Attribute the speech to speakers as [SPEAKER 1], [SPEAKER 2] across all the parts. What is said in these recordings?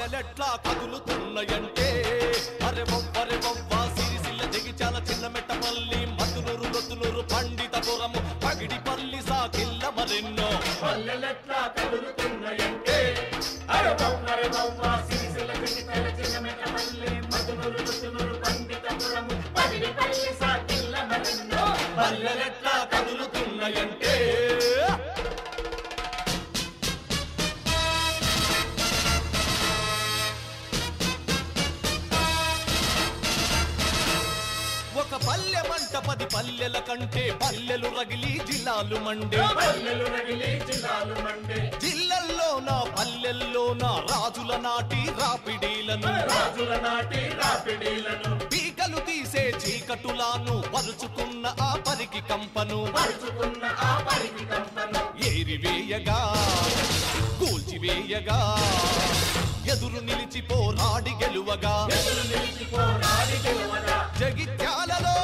[SPEAKER 1] పల్లెలెట్లా కదులుతున్నాయంటే అరే ఒవ్వరే ఒవ్వ సిరిసిల్ల జగిచాల చిన్న మెట్టపల్లి మధునూరు లొత్తునూరు పండితపురము పగిడిపల్లి సాకిల్ల మరెన్నో
[SPEAKER 2] పల్లెలెట్లా కదులుతున్నాయంటే అరే బొమ్మరే బొమ్మ సిరిసిల్ల చిన్న చిన్న మెట్టపల్లి మధునూరు రుతునూరు పండితపురము పదిడిపల్లి సాకిల్ల మరెన్నో
[SPEAKER 1] పల్లెలెట్లా కదులుతున్నాయంటే ఒక పల్లె మంట పది పల్లెల కంటే పల్లెలు రగిలి జిల్లాలు మండే
[SPEAKER 2] పల్లెలు రగిలి జిల్లాలు మండే
[SPEAKER 1] జిల్లల్లోన పల్లెల్లోన రాజుల నాటి రాపిడీలను
[SPEAKER 2] రాజుల నాటి రాపిడీలను
[SPEAKER 1] పీకలు తీసే చీకటులాను పరుచుకున్న ఆ పరికి కంపను
[SPEAKER 2] పరుచుకున్న ఆ పరికి కంపను
[SPEAKER 1] ఏరివేయగా కూల్చివేయగా ఎదురు నిలిచి పోరాడి గెలువగా
[SPEAKER 2] ఎదురు నిలిచి పోరాడి గెలవగా
[SPEAKER 1] జగిత్యాలలో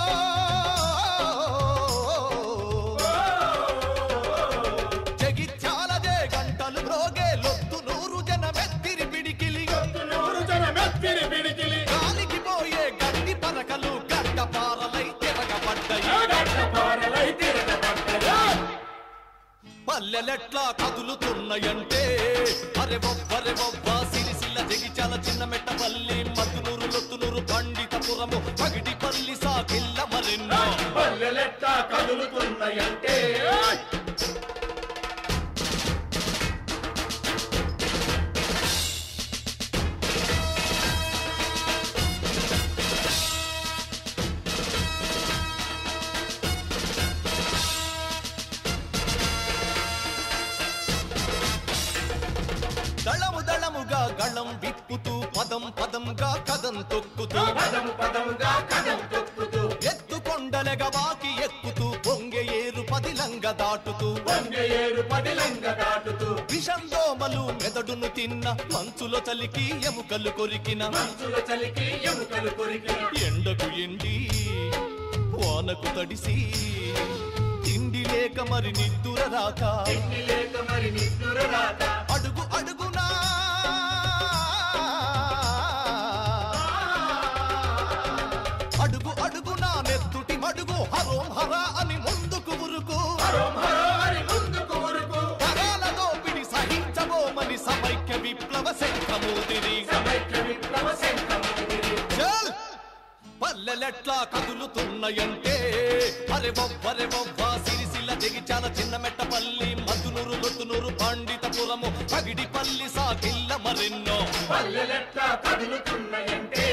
[SPEAKER 1] జగిత్యాలదే గంటలు మ్రోగే లొత్తు నూరు జనమెత్తిరి పిడికిలి
[SPEAKER 2] నూరు జనమెత్తిరి పిడికిలి
[SPEAKER 1] గాలికి పోయే గడ్డి పరకలు గడ్డపారలై తిరగబడ్డాయి
[SPEAKER 2] గడ్డపారలై తిరగబడ్డయా
[SPEAKER 1] పల్లెలెట్లా కదులుతున్నాయంటే అరే బొబ్బరే బొబ్బ సిరిసిల్ల జగిచాల చిన్న మెట్టపల్లి మధునూరు లొత్తునూరు పండితపురము పగిడిపల్లి సాకిల్ల మరెన్నో
[SPEAKER 2] పల్లెలెట్లా కదులుతున్నాయంటే
[SPEAKER 1] దళము దళముగా గళం విప్పుతూ పదం పదంగా కదం తొక్కుతూ
[SPEAKER 2] పదము పదముగా కదం తొక్కుతూ
[SPEAKER 1] ఎత్తుకొండలెగ వాకి ఎక్కుతూ పొంగె ఏరు పదిలంగ దాటుతూ
[SPEAKER 2] వంగ ఏడు పదిలంగ దాటుతూ
[SPEAKER 1] విషం దోమలు మెదడును తిన్న మంచులో చలికి ఎముకలు కొరికిన
[SPEAKER 2] మంచుల చలికి ఎముకలు కొరికి
[SPEAKER 1] ఎండకు ఎండి వానకు తడిసి తిండి లేక మరి నిద్దుర రాక
[SPEAKER 2] తిండి లేక మరి నిద్దుర రాక
[SPEAKER 1] అడుగు అడుగునా అడుగు అడుగునా నెత్తుటి మడుగు హరోం హరా అని ముందుకు ఉరుకు
[SPEAKER 2] హరోం హరో అని ముందుకు ఉరుకు
[SPEAKER 1] తరాల దోపిడి సహించబోమని సమైక్య విప్లవ శంఖమూదిరి
[SPEAKER 2] సమైక్య విప్లవ శంఖమూదిరి
[SPEAKER 1] చల్ పల్లెలెట్లా కదులుతున్నాయంటే అరే బొబ్బరే బొబ్బ సిరిసిల్ల జగిచాల చిన్న మెట్టపల్లి మధునూరు లొత్తునూరు పండితపురము పగిడిపల్లి సాకిల్ల మరెన్నో
[SPEAKER 2] పల్లెలెట్లా కదులుతున్నాయంటే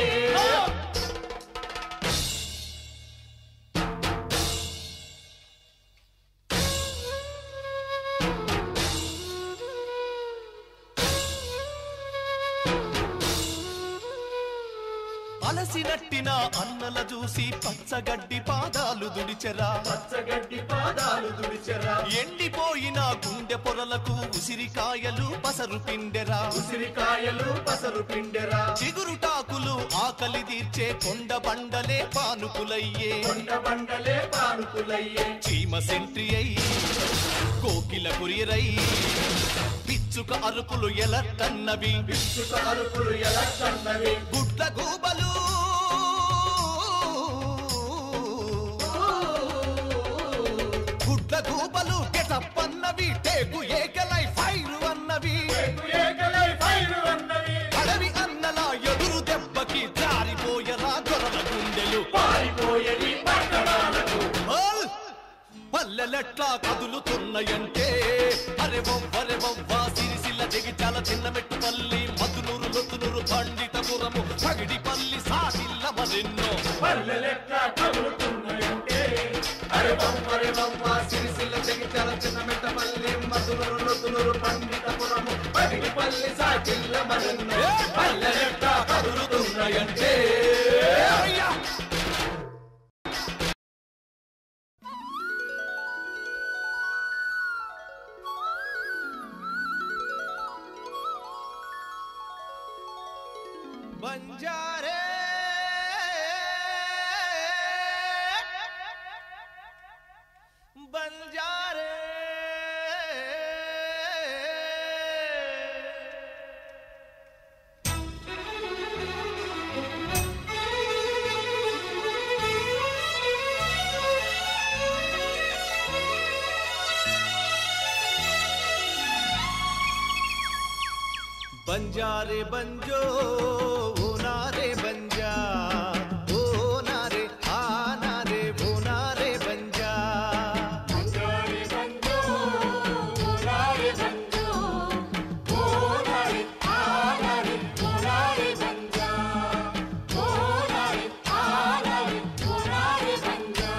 [SPEAKER 1] అలసినట్టిన అన్నల చూసి పచ్చగడ్డి పాదాలు దుడిచెరా
[SPEAKER 2] పచ్చగడ్డి పాదాలు దుడిచెరా
[SPEAKER 1] ఎండిపోయిన గుండె పొరలకు ఉసిరికాయలు పసరు పిండెరా
[SPEAKER 2] ఉసిరికాయలు పసరు పిండెరా
[SPEAKER 1] చిగురుటాకులు ఆకలి తీర్చే కొండ బండలే పానుకులయ్యే
[SPEAKER 2] కొండ బండలే పానుకులయ్యే
[SPEAKER 1] చీమ సెంట్రి అయి కోకిల కురియరై పిచ్చుక అరుపులు ఎలట్టన్నవి
[SPEAKER 2] పిచ్చుక అరుపులు ఎలా కన్నవి
[SPEAKER 1] గుడ్ల గూబలు గుడ్ల గూబలు గెటప్పన్నవి టేకు ఏకలై ఫైరు అన్నవి
[SPEAKER 2] ఏకలై ఫైరు అన్నవి
[SPEAKER 1] అడవి అన్నలా ఎదురు దెబ్బకి జారిపోయరా గొర్రెల గుండెలు
[SPEAKER 2] పారిపోయేది పట్టణాలకు
[SPEAKER 1] ఆల్! పల్లెలెట్లా కదులుతున్నాయంటే అరే బొవ్వరే బొవ్వ సిరిసిల్ల జగిచాల చిన్న మెట్టుపల్లి మధునూరు లొత్తునూరు పండితపురము పగిడిపల్లి సాగిల్ల మరెన్నో
[SPEAKER 2] పల్లెలెట్లా కదులుతున్నాయంటే అరే బొమ్మరే బొమ్మ సిరిసిల్ల జగిత్యాల చిన్న మెట్టపల్లి మధునూరు నొతునూరు పండితపురము పగిడిపల్లి సాకిల్ల మరెన్నో
[SPEAKER 1] ఏ!
[SPEAKER 2] పల్లెలెట్లా కదులుతున్నాయంటే
[SPEAKER 1] అయ్యా! బంజారే బంజారే బంజారే బంజో ఓ నారే బంజా ఓ నారే ఆ నారే ఓ నారే బంజా
[SPEAKER 2] బంజారి బంజో ఓనారి బంజో ఓనారి ఆనారి ఓనారి బంజా ఓనారి ఆనారి ఓనారి బంజా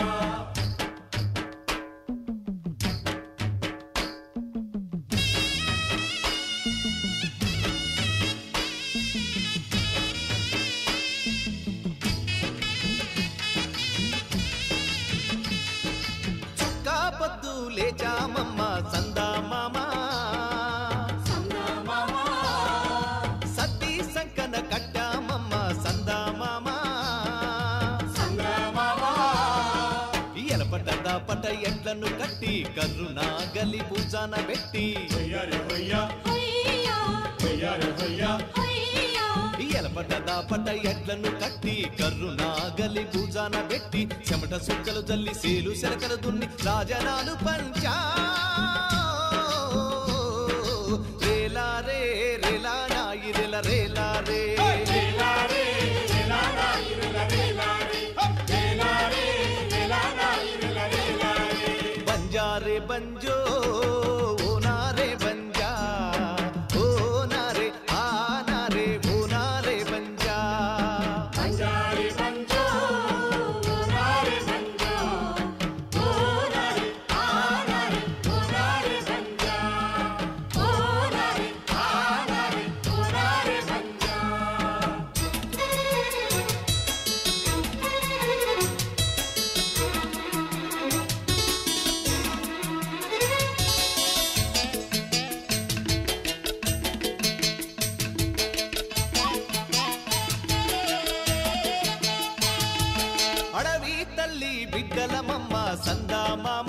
[SPEAKER 1] చుక్కా పొద్దు లేచామమ్మ సందా మామ
[SPEAKER 2] సంగమమా
[SPEAKER 1] సత్తి సంకన కట్టామమ్మ సందా మామ
[SPEAKER 2] సంగమమా
[SPEAKER 1] ఎలపట దాపట ఎట్లను కట్టి కర్రునా గలి పూజాన పెట్టి
[SPEAKER 2] హొయ్యారి హొయ్యా
[SPEAKER 3] హయ్యా
[SPEAKER 2] హొయ్యారి హొయ్యా
[SPEAKER 3] హయ్యా
[SPEAKER 1] ఎలపట దాపట ఎట్లను కట్టి కర్రునా గలి పూజాన పెట్టి చెమట సుక్కలు జల్లి సేలు శరకలు దున్ని రాజనాలు పంచా రేలా రే రేలా నాయి రేల రేలా రే
[SPEAKER 2] రేలారే రేలారా ఇరుల రేలారే రేలారే రేలారా ఇరుల రేలారే
[SPEAKER 1] బంజారే బంజో ఓ నారే బంజా ఓ నారే ఆ నారే ఓ నారే బంజా
[SPEAKER 2] బంజారి బంజో ఓనారి బంజో ఓనారి ఆనారి ఓనారి బంజా ఓనారి ఆనారి ఓనారి బంజా
[SPEAKER 1] అడవి తల్లి బిడ్డలమమ్మ సందా మామ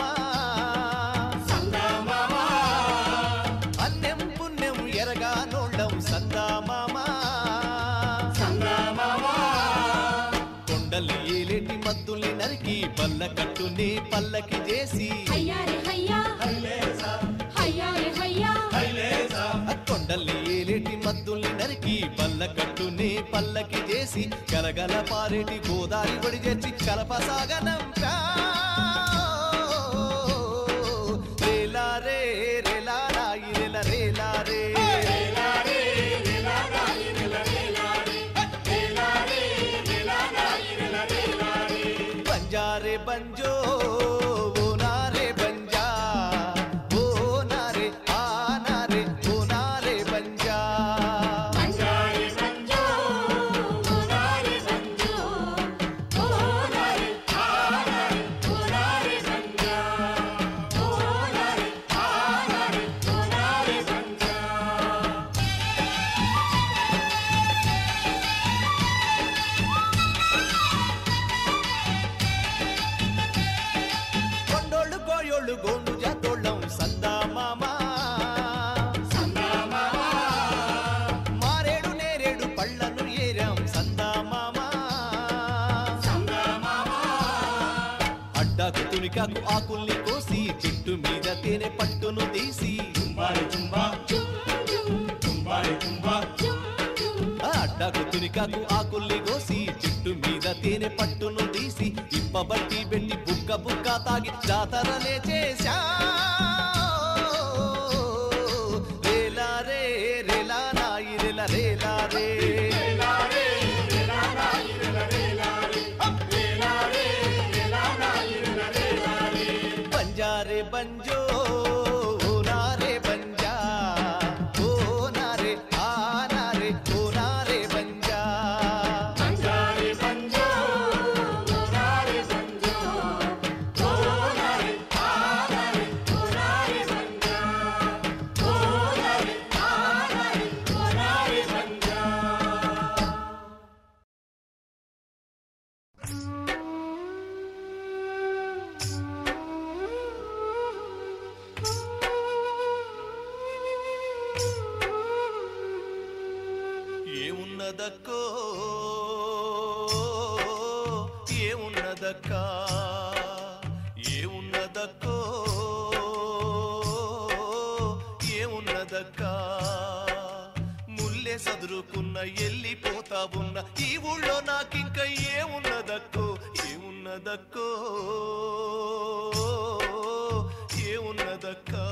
[SPEAKER 2] సంగమమా
[SPEAKER 1] అన్నెం పుణ్యం ఎరగా నోళ్ళం సందా మామ
[SPEAKER 2] సంగమమా
[SPEAKER 1] కొండలి ఏలేటి మద్దుల్ని నరికి పల్ల కట్టుని పల్లకి చేసి
[SPEAKER 3] హయ్యా రే హయ్యా
[SPEAKER 2] హైలేసా
[SPEAKER 3] హయ్యా రే హయ్యా
[SPEAKER 2] హైలేసా
[SPEAKER 1] ఆ కొండల్ని ఏలేటి మద్దుల్ని నరికి పల్ల కట్టుని పల్లకి చేసి గలగల పారేటి గోదారి బడి చేర్చి కలపసాగనంపా రేలా రే రేలా రాయి రేల రేలా రే
[SPEAKER 2] రేలారే రేలారా ఇరుల రేలారే రేలారే రేలారా ఇరుల రేలారే
[SPEAKER 1] బంజారే బంజో ఓ నారే బంజా ఓ నారే ఆ నారే ఓ నారే బంజా
[SPEAKER 2] బంజారి బంజో ఓనారి బంజో ఓనారి ఆనారి ఓనారి బంజా ఓనారి ఆనారి ఓనారి బంజా
[SPEAKER 1] కొండోళ్ళు కోయోళ్ళు గోండు జాతోళ్ళం సందా మామ
[SPEAKER 2] సంగమమా
[SPEAKER 1] మారేడు నేరేడు పళ్ళను ఏరాం సందా మామ
[SPEAKER 2] సంగమమా
[SPEAKER 1] అడ్డాకు తునికాకు ఆకుల్ని కోసి చెట్టు మీద తేనె పట్టును తీసి
[SPEAKER 2] తుంబారి తుంబా
[SPEAKER 3] జుమ్ జుమ్
[SPEAKER 2] తుంబారి తుంబా
[SPEAKER 3] జుమ్ జుమ్
[SPEAKER 1] ఆ అడ్డాకు తునికాకు ఆకుల్ని కోసి చెట్టు మీద తేనె పట్టును తీసి ఇప్పబట్టి పెట్టి బుక్క బుక్క తాగి జాతరనే చేశా రేలా రే రేలా నాయి రేల రేలా రే
[SPEAKER 2] రేలారే రేలారా ఇరుల రేలారే రేలారే రేలారా ఇరుల రేలారే
[SPEAKER 1] బంజారే బంజో ఓ నారే బంజా ఓ నారే ఆ నారే ఓ నారే బంజా
[SPEAKER 2] బంజారి బంజో ఓనారి బంజో ఓనారి ఆనారి ఓనారి బంజా ఓనారి ఆనారి ఓనారి బంజా
[SPEAKER 1] ఏమున్నదక్కో ఏమున్నదక్కా ఏమున్నదక్కో ఏమున్నదక్కా సదురుకున్న ఎల్లిపోతా ఉన్న ఈ ఊళ్ళో నాకింక ఏమున్నదక్కో ఏమున్నదక్కో ఏమున్నదక్కా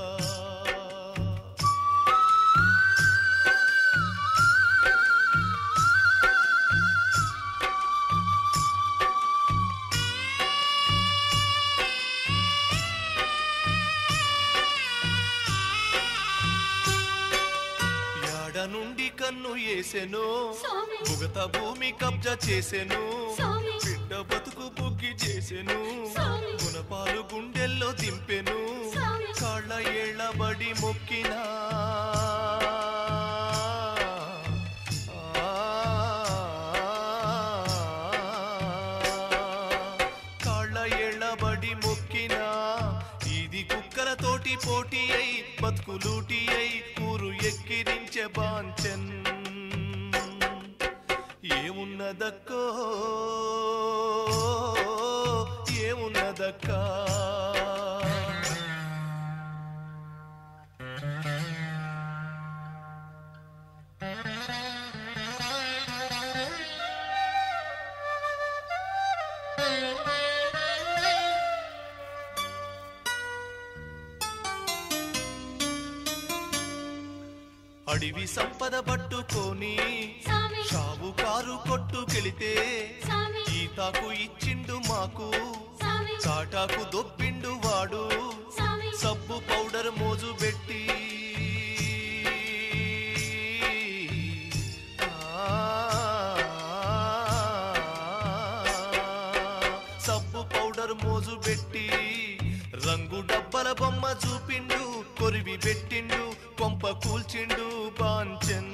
[SPEAKER 1] యాడ నుండి కన్ను ఏసెను
[SPEAKER 3] స్వామి
[SPEAKER 1] ముగత భూమి కబ్జా చేసెను
[SPEAKER 3] స్వామి
[SPEAKER 1] బిడ్డ బతుకు బుగ్గి చేసెను
[SPEAKER 3] స్వామి
[SPEAKER 1] గుణపాలు గుండెల్లో దింపెను
[SPEAKER 3] స్వామి
[SPEAKER 1] కాళ్ళ ఏళ్ళబడి మొక్కినా కాళ్ళ ఏళ్ళబడి మొక్కినా ఇది కుక్కలతోటి పోటీ అయి బతుకులూటి అయి ఊరు ఎక్కిరించే బాంచన్ ఏమున్నదక్కో ఏమున్నదక్కా అడివి సంపద పట్టుకొని
[SPEAKER 3] స్వామి
[SPEAKER 1] షావుకారు కొట్టుకెళితే
[SPEAKER 3] స్వామి
[SPEAKER 1] ఈతాకు ఇచ్చిండు మాకు
[SPEAKER 3] స్వామి
[SPEAKER 1] కాటాకు దొబ్బిండు వాడు
[SPEAKER 3] స్వామి
[SPEAKER 1] సబ్బు పౌడర్ మోజు పెట్టి సబ్బు పౌడర్ మోజు పెట్టి రంగు డబ్బల బొమ్మ చూపిండు కొరివి పెట్టిండు కొంప కూల్చిండు పాంచన్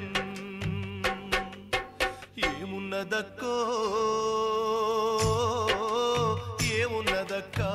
[SPEAKER 1] ఏమున్నదక్కో ఏమున్నదక్కా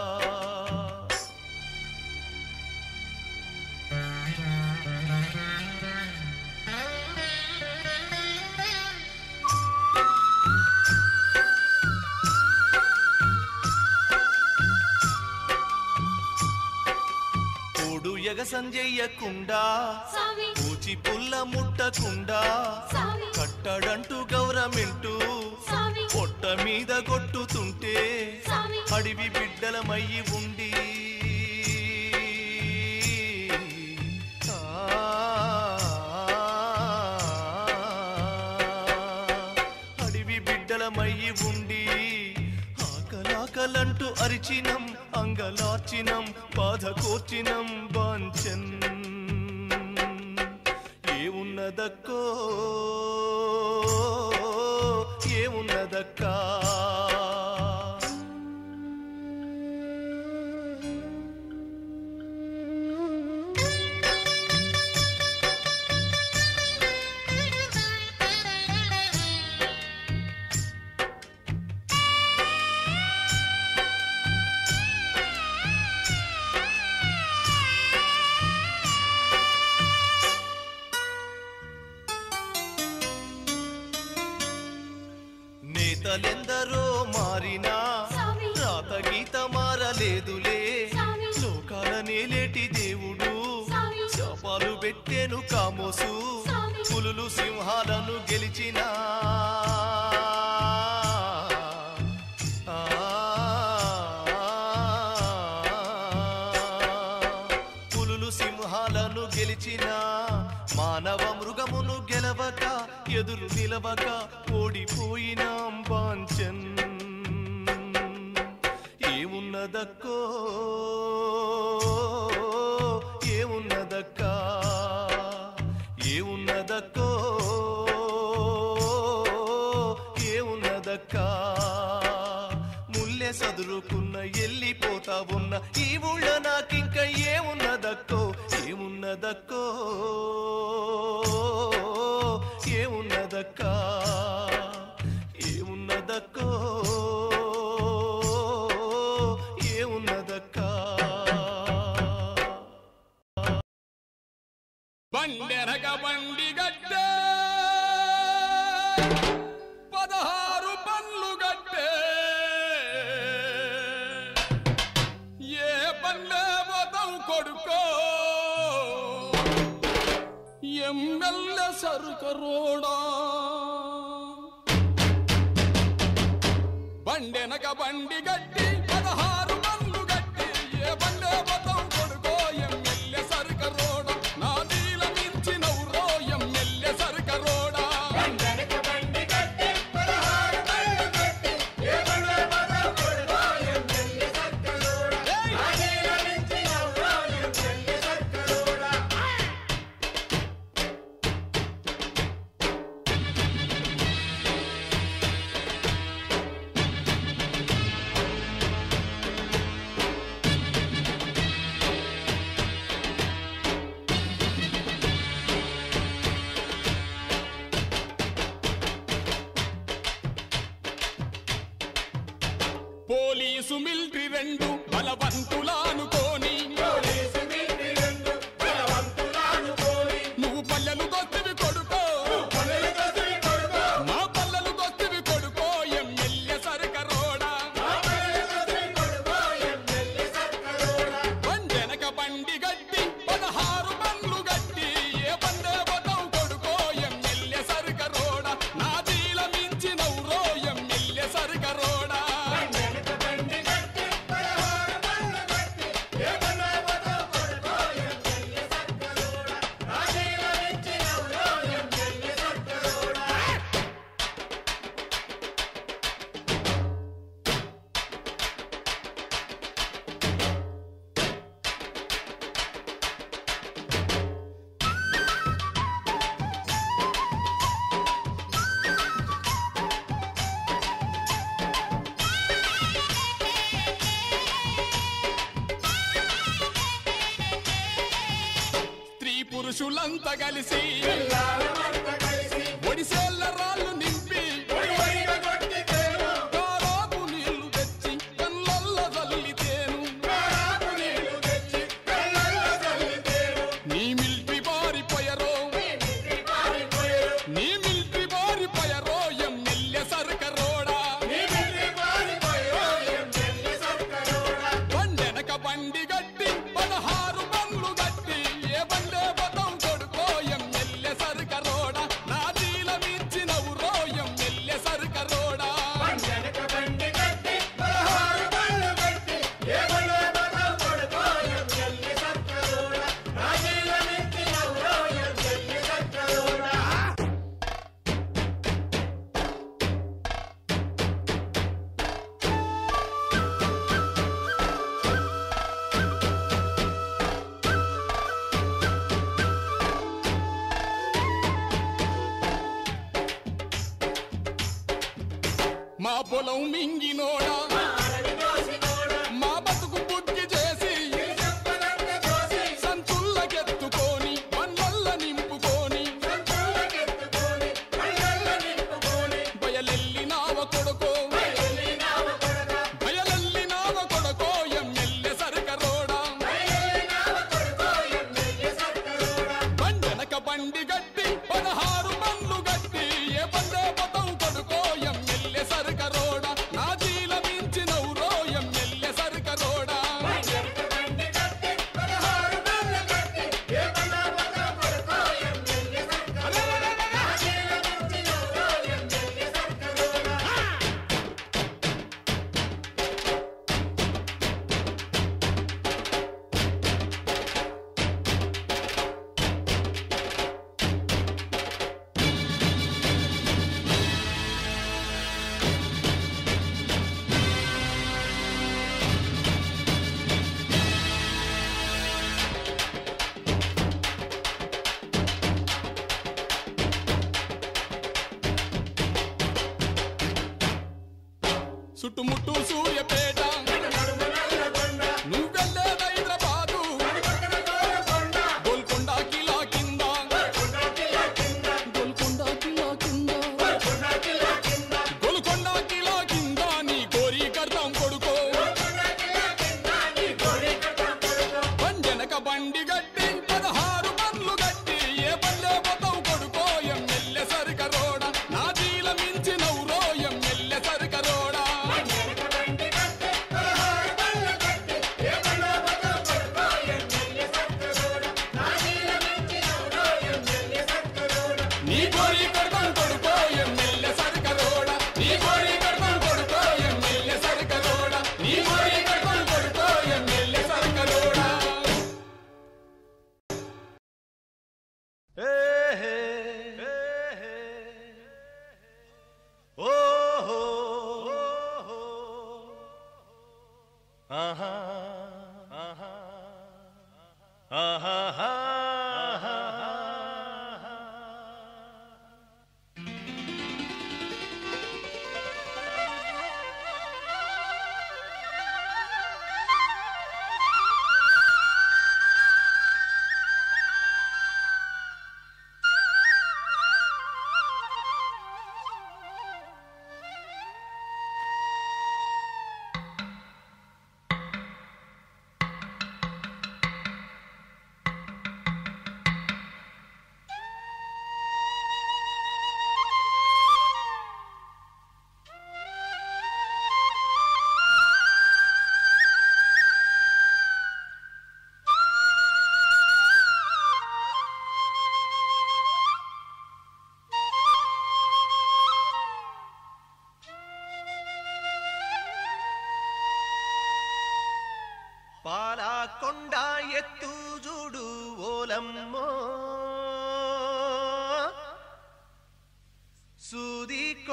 [SPEAKER 1] కోడు ఎగసంజెయ్యకుండా
[SPEAKER 3] స్వామి
[SPEAKER 1] పూచి పుల్ల ముట్టకుండా
[SPEAKER 3] స్వామి
[SPEAKER 1] కట్టడంటూ గౌరమెంటూ
[SPEAKER 3] స్వామి
[SPEAKER 1] పొట్ట మీద కొట్టుతుంటే
[SPEAKER 3] స్వామి
[SPEAKER 1] అడవి బిడ్డలమయ్యి ఉండి అడవి బిడ్డలమయ్యి ఉండి ఆకలాకలంటూ అరిచినం అంగలార్చినం బాధ కోర్చినం బాంచన్ ఏమున్నదక్కో ఏమున్నదక్కా నేతలెందరో మారినా
[SPEAKER 3] స్వామి
[SPEAKER 1] రాత గీత మారలేదులే
[SPEAKER 3] స్వామి
[SPEAKER 1] లోకాల నేలేటి దేవుడు
[SPEAKER 3] స్వామి
[SPEAKER 1] శాపాలు పెట్టేను కామోసు
[SPEAKER 3] స్వామి
[SPEAKER 1] పులులు సింహాలను గెలిచిన పులులు సింహాలను గెలిచిన మానవ మృగమును గెలవక ఎదురు నిలవక ఓడిపోయినాం బాంచన్ ఏమున్నదక్కో ఏమున్నదక్కా ఏమున్నదక్కో ఏమున్నదక్కా ముల్లె సదురుకున్న ఎల్లిపోతా ఉన్న ఈ ఊళ్ళో నాకింక ఏమున్నదక్కో ఏమున్నదక్కో ఏమున్నదక్కా ఏమున్నదక్కో ఏమున్నదక్కా
[SPEAKER 4] బండెరగ బండి గడ్డే పదహారు పన్లు గడ్డే ఏ పల్లె పోతావు కొడుకో ఎమ్మెల్యే సరుకరోడా బండెనక బండి గట్టి పదహారు బండ్లు గట్టి ఏ బండే బతం కొడుకో ఎమ్మెల్యే సరుకరోడా నా నీల మించినవురో ఎమ్మెల్యే సరుకరోడా
[SPEAKER 2] వెనక బండి కట్టి పదహారు బండ్లు కట్టి ఏ బండ్ల బదం కొడుకో ఎమ్మెల్యే సర్కరోడా ఆగేల నుంచి నవ్వో ఎమ్మెల్యే సర్కరోడా
[SPEAKER 4] పోలీసు మిలిటరీ రెండు బలవంతులానుకోని
[SPEAKER 2] పోలీసు మిలిటరీ రెండు బలవంతులాను కోరి
[SPEAKER 4] నువ్వు పల్లెలు గొత్తివి కొడుకో
[SPEAKER 2] పనులు దొరి కొడుకో
[SPEAKER 4] మా పల్లెలు గొత్తివి కొడుకో ఎమ్మెల్యే సరుకరోడా
[SPEAKER 2] ఆ పనులు దొరి కొడుకో ఎమ్మెల్యే సర్కరోడా
[SPEAKER 4] బండెనక బండి గట్టి పదహారు బండ్లు గట్టి ఏ బండే బతం కొడుకో ఎమ్మెల్యే సరుకరోడా నా దీల మించినవురో ఎమ్మెల్యే సరుకరోడా
[SPEAKER 2] వెనక బండి కట్టి పదహారు బండ్లు కట్టి ఏ బండ్ల బదం కొడుకో ఎమ్మెల్యే సర్కరోడా ఆగేల నుంచి నవ్వో ఎమ్మెల్యే సర్కరోడా
[SPEAKER 4] స్త్రీ పురుషులంతా కలిసి
[SPEAKER 2] పిల్లలమంతా కలిసి
[SPEAKER 4] ఒడిసేళ్ల రాళ్ళు నింపి
[SPEAKER 2] ఒడి ఒడిగా కొట్టితేను
[SPEAKER 4] కారాపు నీళ్లు తెచ్చి కళ్ళల్లో చల్లితేను
[SPEAKER 2] కారాపు నీళ్లు తెచ్చి కళ్ళల్లో చల్లితేను
[SPEAKER 4] నీ మిలిటరీ పారిపోయరో
[SPEAKER 2] మిలిటరీ పారిపోయారు
[SPEAKER 4] నీ మిలిటరీ పారిపోయరో ఎమ్మెల్యే సరుకరోడా
[SPEAKER 2] నీ మిలిటరీ పారిపోయారు ఎమ్మెల్యే సర్కరోడా
[SPEAKER 4] బండెనక బండి గట్టి పదహారు బండ్లు గట్టి ఏ బండే బతం కొడుకో ఎమ్మెల్యే సరుకరోడా నా దీల మించినవురో ఎమ్మెల్యే సరుకరోడా
[SPEAKER 2] వెనక బండి కట్టి పదహారు బండ్లు కట్టి ఏ బండ్ల బదం కొడుకో ఎమ్మెల్యే సర్కరోడా రాజీల నుంచి నవ్వో ఎమ్మెల్యే సర్కరోడా
[SPEAKER 4] మా పొలం మింగినోడా
[SPEAKER 2] అడవి దోసినోడా
[SPEAKER 4] మా బతుకు బుద్ధి చేసి
[SPEAKER 2] ఈ చెప్పలంత దోసి
[SPEAKER 4] సంచుల్లకెత్తుకొని బండ్లల్ల నింపుకొని
[SPEAKER 2] సంచులకెత్తుకొని కళ్ళల్లో నింపుకొని
[SPEAKER 4] బయలెల్లినావ కొడుకో
[SPEAKER 2] బయలునావ కొడగా
[SPEAKER 4] బయలెల్లినావ కొడుకో ఎమ్మెల్యే సరుకరోడా
[SPEAKER 2] బయలునావ కొడుకో ఎమ్మెల్యే సర్కరోడా
[SPEAKER 4] బండెనక బండి గట్టి పదహారు బండ్లు గట్టి ఏ బండే బతం కొడుకో ఎమ్మెల్యే సరుకరోడా నా జీల మించినవురో ఎమ్మెల్యే సరుకరోడా
[SPEAKER 2] వెనక బండి కట్టి పదహారు బండ్లు కట్టి ఏ బండ్ల బదం కొడుకో ఎమ్మెల్యే సర్కరోడా రాజీల నుంచి నవ్వో ఎమ్మెల్యే సర్కరోడా
[SPEAKER 4] చుట్టుముట్టు సూర్యపేట
[SPEAKER 2] నడుమ నల్లగొండ
[SPEAKER 4] నువ్వెళ్ళేది హైదరాబాదు
[SPEAKER 2] పక్కన గోలకొండ
[SPEAKER 4] గోల్కొండ కిలా కింద
[SPEAKER 2] కొండ కిలా కింద
[SPEAKER 4] గోల్కొండ కిలా కింద
[SPEAKER 2] కొండ కిలా కింద
[SPEAKER 4] గోల్కొండ కిలా కింద నీ కోరి కడతాం కొడుకో
[SPEAKER 2] కొండ కిలా కింద నీ గోరి కట్టం కొడుకో
[SPEAKER 4] బండెనక బండి గట్టి పదహారు బండ్లు గట్టి ఏ బండే బతం కొడుకో ఎమ్మెల్యే సరుకరోడా నా జీల మించినవురో ఎమ్మెల్యే సరుకరోడా
[SPEAKER 2] వెనక బండి కట్టి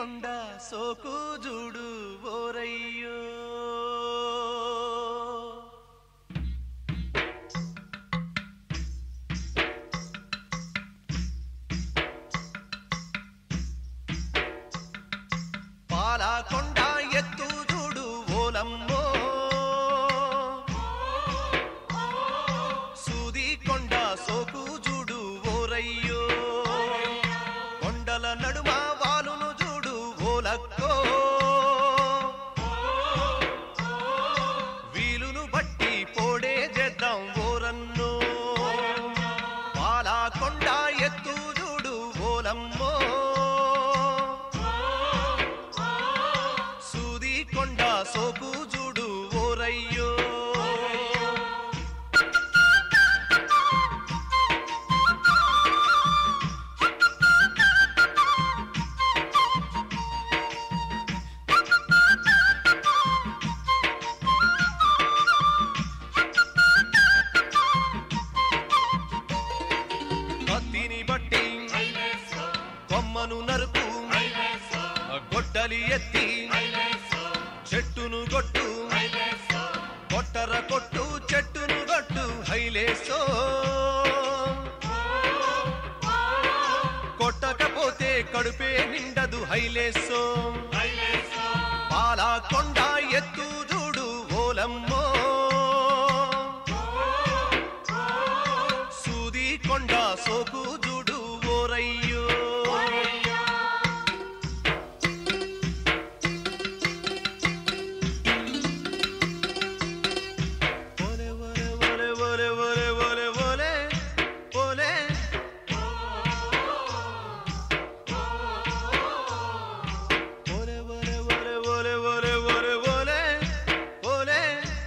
[SPEAKER 1] కొండ సోకు జూడు ఓరయ్యో పాలకొండ ఎత్తు చూడు ఓలమ్మో సూది కొండ సోకు చూడు ఓరయ్యో కొండల నడుమ వాలును చూడు ఓలక్కో వీలును బట్టి పోడే చేద్దాం ఓరన్నో పాలకొండ ఎత్తు చూడు ఓలమ్మో సూది కొండ సోకు చూడు ఓరయ్యో కత్తిని బట్టి కొమ్మను నరుకు గొడ్డలి ఎత్తి చెట్టును కొట్టు కొట్టర కొట్టు చెట్టును కొట్టు హైలేసో కొట్టకపోతే కడుపే నిండదు హైలేసో పాలకొండ ఎత్తు చూడు ఓలమ్మో సూది కొండ సోకు చూడు ఓరయ్యో ఓలే ఓలే ఓలే ఓలే ఓలే ఓలే ఓలే ఓలే ఓలే ఓలే ఓలే ఓలే ఓలే ఓలే ఓలే ఓలే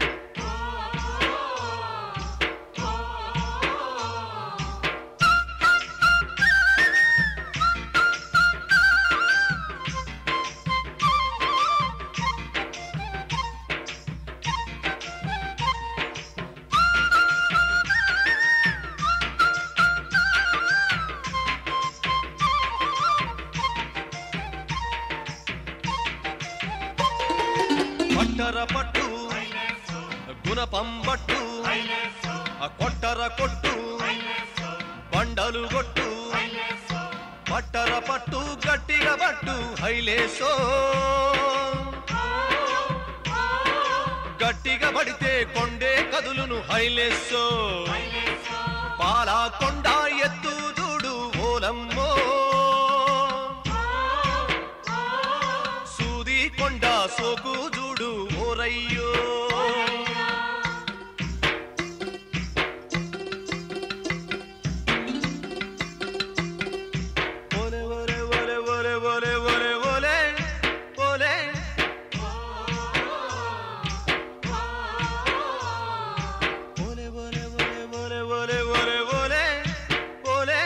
[SPEAKER 1] పట్టర పట్టు గుణపంబట్టు ఆ కొట్టర కొట్టు బండలు కొట్టు పట్టర పట్టు గట్టిగా పట్టు హైలేసో గట్టిగా పడితే కొండే కదులును హైలేసో పాలకొండ ఎత్తు చూడు ఓలమ్మో సూది కొండ సోకు చూడు ఓరయ్యో ఓలే ఓలే ఓలే ఓలే ఓలే ఓలే ఓలే ఓలే ఓలే ఓలే ఓలే ఓలే ఓలే ఓలే ఓలే ఓలే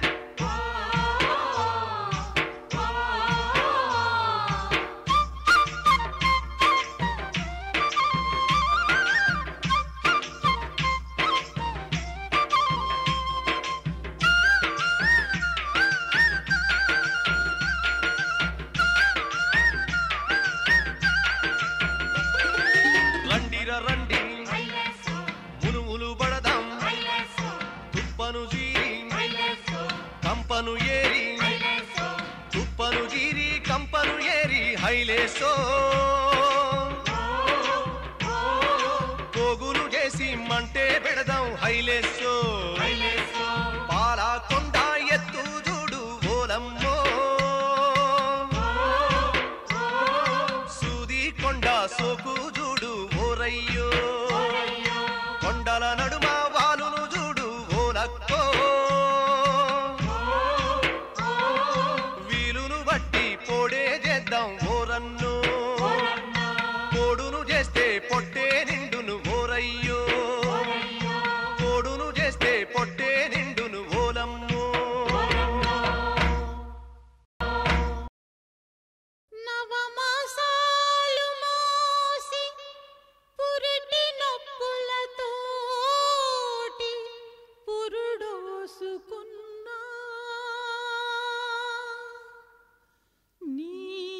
[SPEAKER 1] రండిర రండి మునుములు పడదాం తుప్పను జీరి కంపను ఏరి తుప్పను జీరి కంపను ఏరి హైలేసో పోగులు చేసి మంటే పెడదాం హైలేసో పాలకొండ ఎత్తు చూడు ఓలమ్మో సూది కొండ సోకు చూడు ఓరయ్యో కొండల నడుమ వాలును చూడు ఓలక్కో వీలును బట్టి పోడే చేద్దాం ఓరన్ను కోడును చేస్తే పొట్టే నిండును ఓరయ్యో కోడును చేస్తే పొట్టే నిండును ఓలమ్మో
[SPEAKER 3] నవమాసాలు మోసి పురిటి నొప్పులతోటి పురుడోసుకున్నా నీ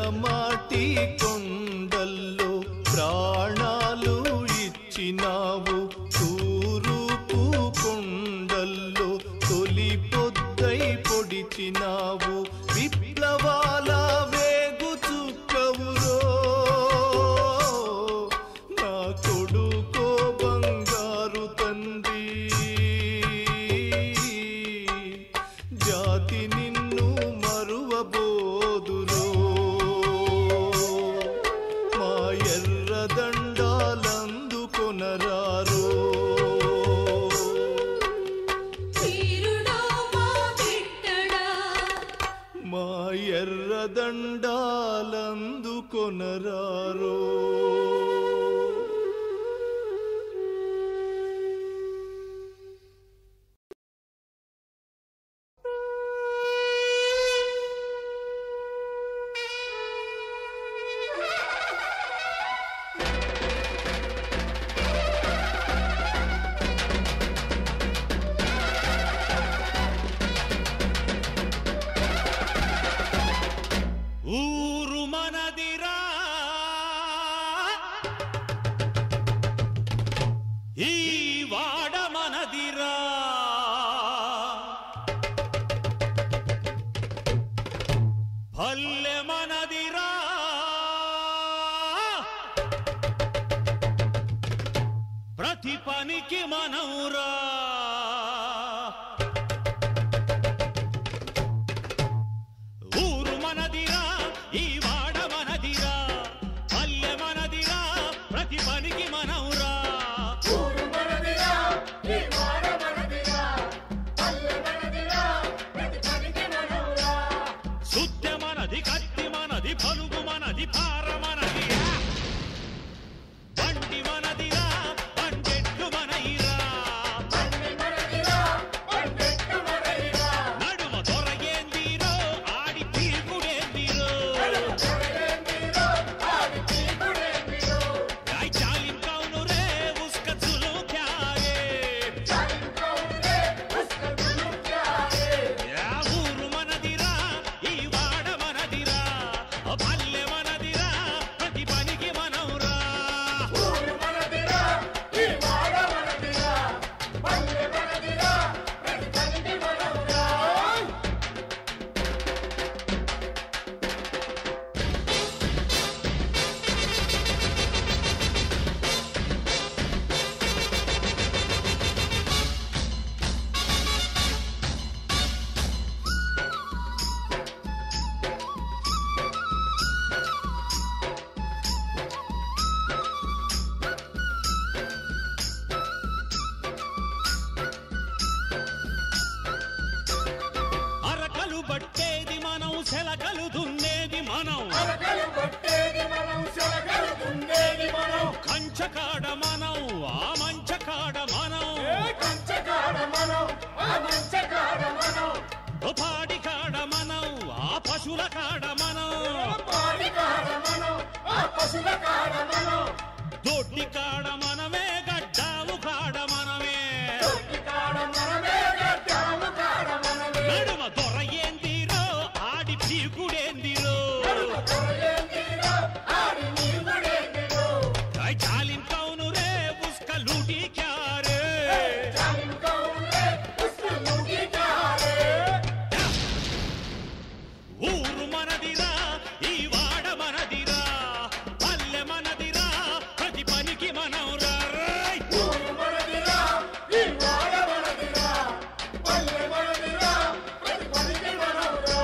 [SPEAKER 1] ఎర్రమాటి కొండల్లో ప్రాణాలు ఇచ్చినావు తూరుపు కొండల్లో తొలి పొద్దై పొడిచినావు విప్లవాల వేగు చుక్కవురో నా కొడుకో బంగారు తండ్రి జాతి నిన్ను మరువబోదురో మా ఎర్రదండాలందుకొనరారో
[SPEAKER 3] వీరుడా మా బిడ్డడా
[SPEAKER 1] మా ఎర్రదండాలందుకొనరారో
[SPEAKER 5] ఊరు మనదిరా ఈ వాడ మనదిరా పల్లె మనదిరా ప్రతి పనికి మనవురా ఊరు మనదిరా ఈ వాడ మనదిరా పల్లె మనదిరా ప్రతి పనికి మనవురా
[SPEAKER 2] ఊరు మనదిరా ఈ వాడ మనదిరా పల్లె మనదిరా ప్రతి పనికి మనవురా
[SPEAKER 5] సుత్తె మనది కత్తి మనది పలుగు మనది పార మనది బండి మనదిరా బండెట్టు మనయిరా
[SPEAKER 2] అన్ని మనదిరా పండెట్టు మనదిరా
[SPEAKER 5] నడుమ దొరగేందిరో ఆడి తీర్పుడేందిరో
[SPEAKER 2] కొరగేందిరో ఆడి తీగుడేందిరో
[SPEAKER 5] ఐ చాలిం కౌను రే ఉస్క చులు క్యారే
[SPEAKER 2] చాలింకౌండే పుస్తకులు క్యారే
[SPEAKER 5] యా ఊరు మనదిరా ఈ వాడ మనదిరా పల్లె మనదిరా ప్రతి పనికి మనవురా
[SPEAKER 2] ఊరు మనదిరా ఈ వాడ మనదిరా పల్లె మనదిరా ప్రతి పనికి మనవురా
[SPEAKER 5] అరకలు బట్టేది మనం సెలకలు దున్నేది మనం
[SPEAKER 2] అరకలు కొట్టేది మనం శలకలు దున్నేది మనం
[SPEAKER 5] కంచకాడ మనం ఆ మంచకాడ మనం
[SPEAKER 2] కంచకాడ మనం ఆ మంచకాడ మనం
[SPEAKER 5] పాడి కాడ మనం ఆ పశువుల కాడ మనం
[SPEAKER 2] పాడి కాడ మనం ఆ పశుల కాడ మనం
[SPEAKER 5] దొడ్డి కాడ మనమే గడ్డాము కాడ మనమే
[SPEAKER 2] తొట్టి కాడ మనమే గడ్డాము కాడ మనమే
[SPEAKER 5] నడుమ దొర ఏందిరో ఆడి పీకుడేందిరో
[SPEAKER 2] కొరగేందిరో ఆడి నీవుడేందిరో
[SPEAKER 5] ఐ చాలిం కౌను రే ఉస్క లూటి క్యారే
[SPEAKER 2] చాలింకౌండే పుస్తకులు క్యారే
[SPEAKER 5] ఊరు మనదిరా ఈ వాడ మనదిరా పల్లె మనదిరా ప్రతి పనికి మనవురా రేయ్!
[SPEAKER 2] ఊరు మనదిరా ఈ వాడ మనదిరా పల్లె మనదిరా ప్రతి పనికి మనవురా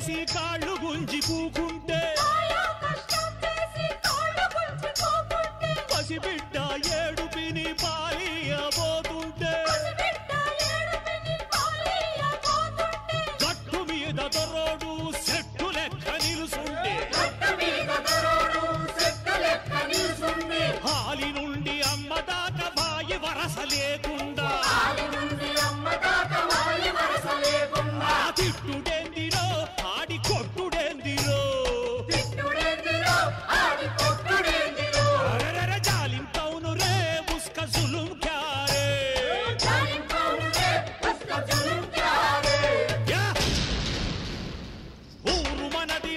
[SPEAKER 5] చేసి కాళ్ళు గుంజి కూకుంటే
[SPEAKER 3] ఆయా కష్టం చేసి కాళ్ళు గుంజి కూకుంటే
[SPEAKER 5] పసిబిడ్డ ఏడుపిని పాలియబోతుంటే
[SPEAKER 3] బిడ్డ ఏడుపిని పాలియబోతుంటే
[SPEAKER 5] గట్టు మీద దొరోడు చెట్టు లెక్క నిలుసుంటే హాలి నుండి అమ్మ దాకా బాయి వరస లేకుండా ఆ తిట్టుడేందిరో ఆడి కొట్టుడేందిరో అరెరెర జాలింపౌను రే ముస్క జులుం క్యారే యా! ఊరు మనది